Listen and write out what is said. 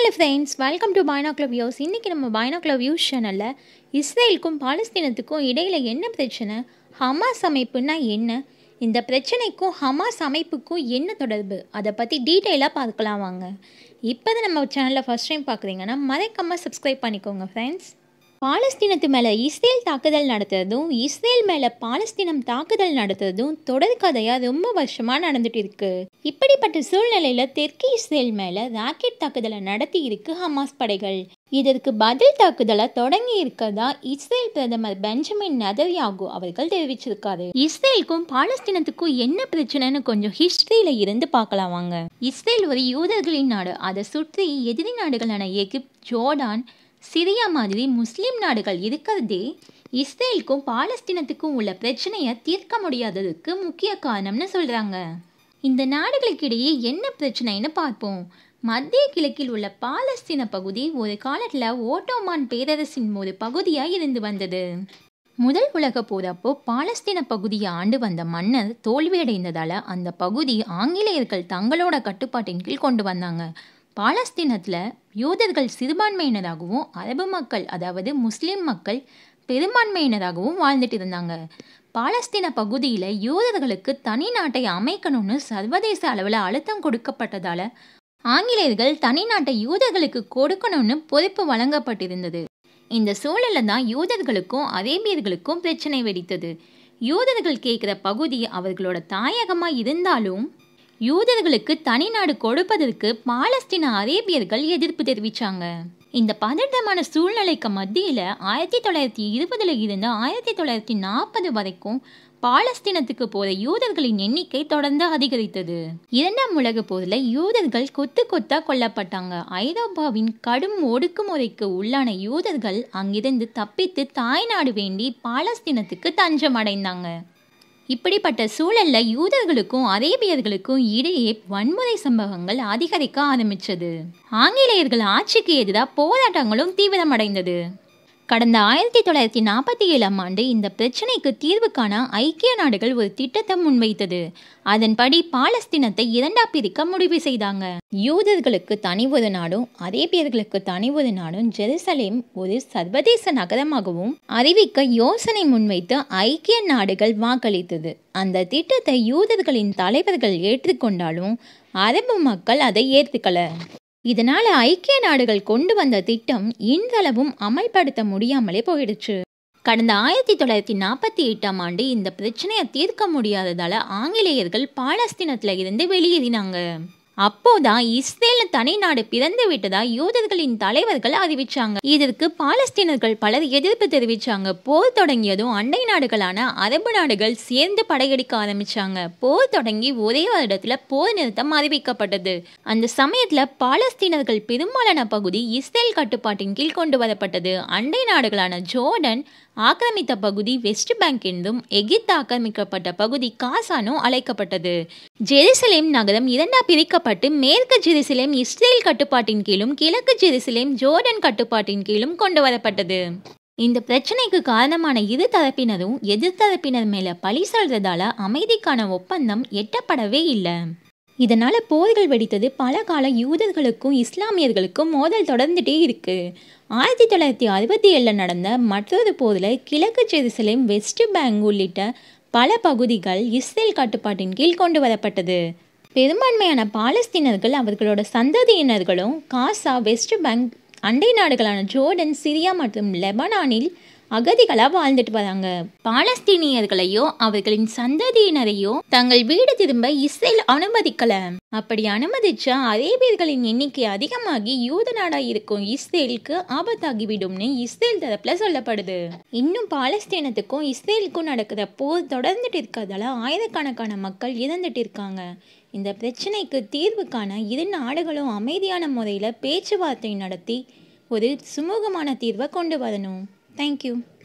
hi friends welcome to binocular views இன்றைக்கி நம்ம பைனாக்லர் views சேனலில் இஸ்ரேலுக்கும் பாலஸ்தீனத்துக்கும் இடையில் என்ன பிரச்சனை ஹமாஸ் அமைப்புனா என்ன இந்த பிரச்சனைக்கும் ஹமாஸ் அமைப்புக்கும் என்ன தொடர்பு அதை பற்றி டீட்டெயிலாக பார்க்கலாம் வாங்க இப்போ தான் நம்ம சேனலில் ஃபஸ்ட் டைம் பார்க்குறீங்கன்னா மறக்காமல் சப்ஸ்கிரைப் பண்ணிக்கோங்க ஃப்ரெண்ட்ஸ் பாலஸ்தீனத்து மேலே இஸ்ரேல் தாக்குதல் நடத்துறதும் இஸ்ரேல் மேலே பாலஸ்தீனம் தாக்குதல் நடத்துறதும் தொடர் கதையாக ரொம்ப வருஷமாக நடந்துட்டு இருக்கு இப்படிப்பட்ட சூழ்நிலையில் தெற்கு இஸ்ரேல் மேலே ராக்கெட் தாக்குதலை நடத்தி இருக்கு ஹமாஸ் படைகள் இதற்கு பதில் தாக்குதலை தொடங்கி இருக்கதா இஸ்ரேல் பிரதமர் பெஞ்சமின் நெதன்யாகு அவர்கள் தெரிவிச்சிருக்காரு இஸ்ரேலுக்கும் பாலஸ்தீனத்துக்கும் என்ன பிரச்சனைன்னு கொஞ்சம் ஹிஸ்டரியில இருந்து பார்க்கலாம் வாங்க இஸ்ரேல் ஒரு யூதர்களின் நாடு அதை சுற்றி எதிரி நாடுகளான எகிப்த் ஜோர்டான் சிரியா மாதிரி முஸ்லீம் நாடுகள் இருக்கிறதே இஸ்ரேலுக்கும் பாலஸ்தீனத்துக்கும் உள்ள பிரச்சனையை தீர்க்க முடியாததுக்கு முக்கிய காரணம்னு சொல்கிறாங்க இந்த நாடுகளுக்கிடையே என்ன பிரச்சனைன்னு பார்ப்போம் மத்திய கிழக்கில் உள்ள பாலஸ்தீன பகுதி ஒரு காலத்தில் ஓட்டோமான் பேரரசின் ஒரு பகுதியாக இருந்து வந்தது முதல் உலக போரப்போ பாலஸ்தீன பகுதியை ஆண்டு வந்த மன்னர் தோல்வியடைந்ததால் அந்த பகுதி ஆங்கிலேயர்கள் தங்களோட கட்டுப்பாட்டின் கீழ் கொண்டு வந்தாங்க பாலஸ்தீனத்தில் யூதர்கள் சிறுபான்மையினராகவும் அரபு மக்கள் அதாவது முஸ்லீம் மக்கள் பெரும்பான்மையினராகவும் வாழ்ந்துட்டு இருந்தாங்க பாலஸ்தீன பகுதியில் யூதர்களுக்கு தனி நாட்டை அமைக்கணும்னு சர்வதேச அளவில் அழுத்தம் கொடுக்கப்பட்டதால ஆங்கிலேயர்கள் தனி நாட்டை யூதர்களுக்கு கொடுக்கணும்னு பொறுப்பு வழங்கப்பட்டிருந்தது இந்த சூழலில் தான் யூதர்களுக்கும் அரேபியர்களுக்கும் பிரச்சனை வெடித்தது யூதர்கள் கேட்குற பகுதி அவர்களோட தாயகமாக இருந்தாலும் யூதர்களுக்கு தனி நாடு கொடுப்பதற்கு பாலஸ்தீன அரேபியர்கள் எதிர்ப்பு தெரிவித்தாங்க இந்த பதட்டமான சூழ்நிலைக்கு மத்தியில் ஆயிரத்தி தொள்ளாயிரத்தி இருபதுல இருந்து ஆயிரத்தி தொள்ளாயிரத்தி நாற்பது வரைக்கும் பாலஸ்தீனத்துக்கு போகிற யூதர்களின் எண்ணிக்கை தொடர்ந்து அதிகரித்தது இரண்டாம் உலக போரில் யூதர்கள் கொத்து கொத்தா கொல்லப்பட்டாங்க ஐரோப்பாவின் கடும் ஒடுக்குமுறைக்கு உள்ளான யூதர்கள் அங்கிருந்து தப்பித்து தாய்நாடு வேண்டி பாலஸ்தீனத்துக்கு தஞ்சம் அடைந்தாங்க இப்படிப்பட்ட சூழல்ல யூதர்களுக்கும் அரேபியர்களுக்கும் இடையே வன்முறை சம்பவங்கள் அதிகரிக்க ஆரம்பிச்சது ஆங்கிலேயர்கள் ஆட்சிக்கு எதிராக போராட்டங்களும் தீவிரமடைந்தது கடந்த ஆயிரத்தி தொள்ளாயிரத்தி நாற்பத்தி ஏழாம் ஆண்டு இந்த பிரச்சனைக்கு தீர்வு காண ஐக்கிய நாடுகள் ஒரு திட்டத்தை முன்வைத்தது அதன்படி பாலஸ்தீனத்தை இரண்டா பிரிக்க முடிவு செய்தாங்க யூதர்களுக்கு தனி ஒரு நாடும் அரேபியர்களுக்கு தனி ஒரு நாடும் ஜெருசலேம் ஒரு சர்வதேச நகரமாகவும் அறிவிக்க யோசனை முன்வைத்து ஐக்கிய நாடுகள் வாக்களித்தது அந்த திட்டத்தை யூதர்களின் தலைவர்கள் ஏற்றுக்கொண்டாலும் அரபு மக்கள் அதை ஏற்றுக்கல இதனால ஐக்கிய நாடுகள் கொண்டு வந்த திட்டம் இன்றளவும் அமல்படுத்த முடியாமலே போயிடுச்சு கடந்த ஆயிரத்தி தொள்ளாயிரத்தி நாற்பத்தி எட்டாம் ஆண்டு இந்த பிரச்சனையை தீர்க்க முடியாததால ஆங்கிலேயர்கள் பாலஸ்தீனத்துல இருந்து வெளியேறினாங்க அப்போதான் இஸ்ரேல தனி நாடு பிறந்து விட்டதா யூதர்களின் தலைவர்கள் அறிவிச்சாங்க இதற்கு பாலஸ்தீனர்கள் பலர் எதிர்ப்பு தெரிவிச்சாங்க போர் தொடங்கியதும் அண்டை நாடுகளான அரபு நாடுகள் சேர்ந்து படையெடுக்க ஆரம்பிச்சாங்க போர் தொடங்கி ஒரே வருடத்துல போர் நிறுத்தம் அறிவிக்கப்பட்டது அந்த சமயத்துல பாலஸ்தீனர்கள் பெரும்பாலான பகுதி இஸ்ரேல் கட்டுப்பாட்டின் கீழ் கொண்டு வரப்பட்டது அண்டை நாடுகளான ஜோர்டன் ஆக்கிரமித்த பகுதி வெஸ்ட் பேங்க் என்றும் எகிப்து ஆக்கிரமிக்கப்பட்ட பகுதி காசானும் அழைக்கப்பட்டது ஜெருசலேம் நகரம் இரண்டா பிரிக்கப்பட்டு மேற்கு ஜெருசலேம் இஸ்ரேல் கட்டுப்பாட்டின் கீழும் கிழக்கு ஜெருசலேம் ஜோர்டன் கட்டுப்பாட்டின் கீழும் கொண்டு வரப்பட்டது இந்த பிரச்சனைக்கு காரணமான இரு தரப்பினரும் எதிர்த்தரப்பினர் மேல பழி சொல்றதால அமைதிக்கான ஒப்பந்தம் எட்டப்படவே இல்லை இதனால போர்கள் வெடித்தது பல கால யூதர்களுக்கும் இஸ்லாமியர்களுக்கும் மோதல் தொடர்ந்துட்டே இருக்கு ஆயிரத்தி தொள்ளாயிரத்தி அறுபத்தி ஏழில் நடந்த மற்றொரு போரில் கிழக்கு ஜெருசலேம் வெஸ்ட் பேங்க் உள்ளிட்ட பல பகுதிகள் இஸ்ரேல் கட்டுப்பாட்டின் கீழ் கொண்டு வரப்பட்டது பெரும்பான்மையான பாலஸ்தீனர்கள் அவர்களோட சந்ததியினர்களும் காசா வெஸ்ட் பேங்க் அண்டை நாடுகளான ஜோர்டன் சிரியா மற்றும் லெபனானில் அகதிகளாக வாழ்ந்துட்டு வராங்க பாலஸ்தீனியர்களையோ அவர்களின் சந்ததியினரையோ தங்கள் வீடு திரும்ப இஸ்ரேல் அனுமதிக்கல அப்படி அனுமதிச்சா அரேபியர்களின் எண்ணிக்கை அதிகமாகி யூத நாடா இருக்கும் இஸ்ரேலுக்கு ஆபத்தாகிவிடும்னு இஸ்ரேல் தரப்புல சொல்லப்படுது இன்னும் பாலஸ்தீனத்துக்கும் இஸ்ரேலுக்கும் நடக்கிற போர் தொடர்ந்துட்டு இருக்கிறதால ஆயிரக்கணக்கான மக்கள் இறந்துட்டு இருக்காங்க இந்த பிரச்சனைக்கு தீர்வு காண இரு நாடுகளும் அமைதியான முறையில் பேச்சுவார்த்தை நடத்தி ஒரு சுமூகமான தீர்வை கொண்டு வரணும் தேங்க்யூ